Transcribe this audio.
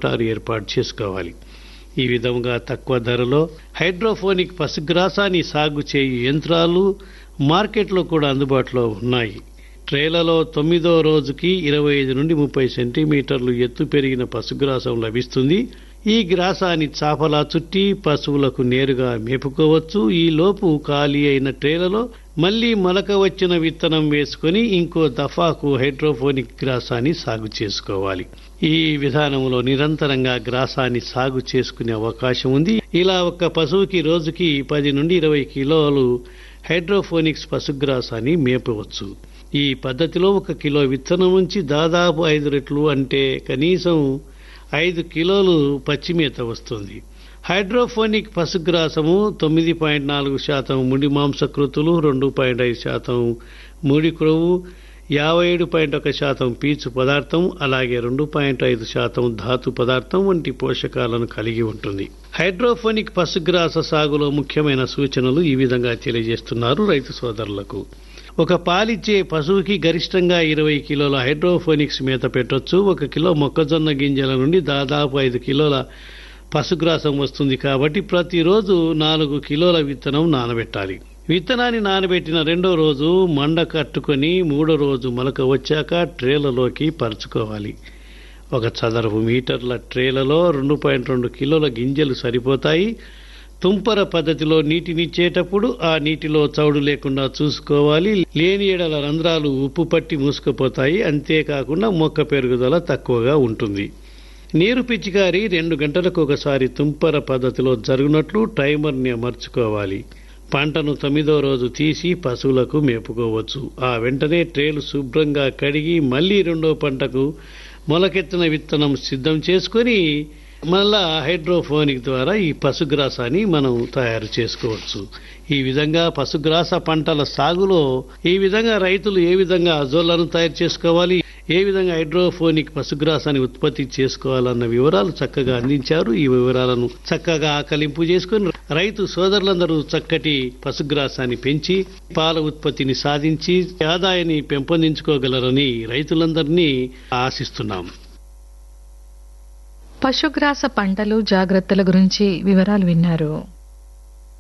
motor ఏర్పాటు చేసుకోవాలి ఈ విధంగా తక్కువ ధరలో హైడ్రోఫోనిక్ పశుగ్రాసాన్ని సాగు చేయు యంత్రాలు మార్కెట్లో కూడా అందుబాటులో ఉన్నాయి ట్రేలలో తొమ్మిదో రోజుకి ఇరవై ఐదు నుండి ముప్పై సెంటీమీటర్లు ఎత్తు పెరిగిన పశుగ్రాసం లభిస్తుంది ఈ గ్రాసాన్ని చాపలా చుట్టి పశువులకు నేరుగా మేపుకోవచ్చు ఈ లోపు ఖాళీ అయిన ట్రేలలో మళ్లీ మొలక వచ్చిన విత్తనం వేసుకొని ఇంకో దఫాకు హైడ్రోఫోనిక్ గ్రాసాన్ని సాగు చేసుకోవాలి ఈ విధానంలో నిరంతరంగా గ్రాసాన్ని సాగు చేసుకునే అవకాశం ఉంది ఇలా ఒక పశువుకి రోజుకి పది నుండి ఇరవై కిలోలు హైడ్రోఫోనిక్స్ పశుగ్రాసాన్ని మేపవచ్చు ఈ పద్ధతిలో ఒక కిలో విత్తనం నుంచి దాదాపు ఐదు రెట్లు అంటే కనీసం ఐదు కిలోలు పచ్చిమేత వస్తుంది హైడ్రోఫోనిక్ పశుగ్రాసము తొమ్మిది పాయింట్ నాలుగు శాతం ముడి మాంసకృతులు రెండు పాయింట్ ఐదు శాతం ముడి క్రొవ్వు యాభై ఏడు పాయింట్ ఒక శాతం పీచు పదార్థం అలాగే రెండు పాయింట్ ఐదు శాతం ధాతు పదార్థం వంటి పోషకాలను కలిగి ఉంటుంది హైడ్రోఫోనిక్ పశుగ్రాస సాగులో ముఖ్యమైన సూచనలు ఈ విధంగా తెలియజేస్తున్నారు రైతు సోదరులకు ఒక పాలిచ్చే పశువుకి గరిష్టంగా ఇరవై కిలోల హైడ్రోఫోనిక్స్ మేత పెట్టొచ్చు ఒక కిలో మొక్కజొన్న గింజల నుండి దాదాపు ఐదు కిలోల పశుగ్రాసం వస్తుంది కాబట్టి ప్రతిరోజు నాలుగు కిలోల విత్తనం నానబెట్టాలి విత్తనాన్ని నానబెట్టిన రెండో రోజు మండ కట్టుకొని మూడో రోజు మొలక వచ్చాక ట్రేలలోకి పరుచుకోవాలి ఒక చదరపు మీటర్ల ట్రేలలో రెండు పాయింట్ రెండు కిలోల గింజలు సరిపోతాయి తుంపర పద్ధతిలో నీటినిచ్చేటప్పుడు ఆ నీటిలో చౌడు లేకుండా చూసుకోవాలి లేని ఎడల రంధ్రాలు ఉప్పు పట్టి మూసుకుపోతాయి అంతేకాకుండా మొక్క పెరుగుదల తక్కువగా ఉంటుంది నీరు పిచికారి రెండు గంటలకు ఒకసారి తుంపర పద్ధతిలో జరుగునట్లు టైమర్ని అమర్చుకోవాలి పంటను తొమ్మిదో రోజు తీసి పశువులకు మేపుకోవచ్చు ఆ వెంటనే ట్రేలు శుభ్రంగా కడిగి మళ్లీ రెండో పంటకు మొలకెత్తిన విత్తనం సిద్ధం చేసుకొని మళ్ళా హైడ్రోఫోనిక్ ద్వారా ఈ పశుగ్రాసాన్ని మనం తయారు చేసుకోవచ్చు ఈ విధంగా పశుగ్రాస పంటల సాగులో ఈ విధంగా రైతులు ఏ విధంగా అజోలను తయారు చేసుకోవాలి ఏ విధంగా హైడ్రోఫోనిక్ పశుగ్రాసాన్ని ఉత్పత్తి చేసుకోవాలన్న వివరాలు చక్కగా అందించారు ఈ వివరాలను చక్కగా ఆకలింపు చేసుకుని రైతు సోదరులందరూ చక్కటి పశుగ్రాసాన్ని పెంచి పాల ఉత్పత్తిని సాధించి ఆదాయాన్ని పెంపొందించుకోగలరని రైతులందరినీ ఆశిస్తున్నాం పశుగ్రాస పంటలు జాగ్రత్తల గురించి వివరాలు విన్నారు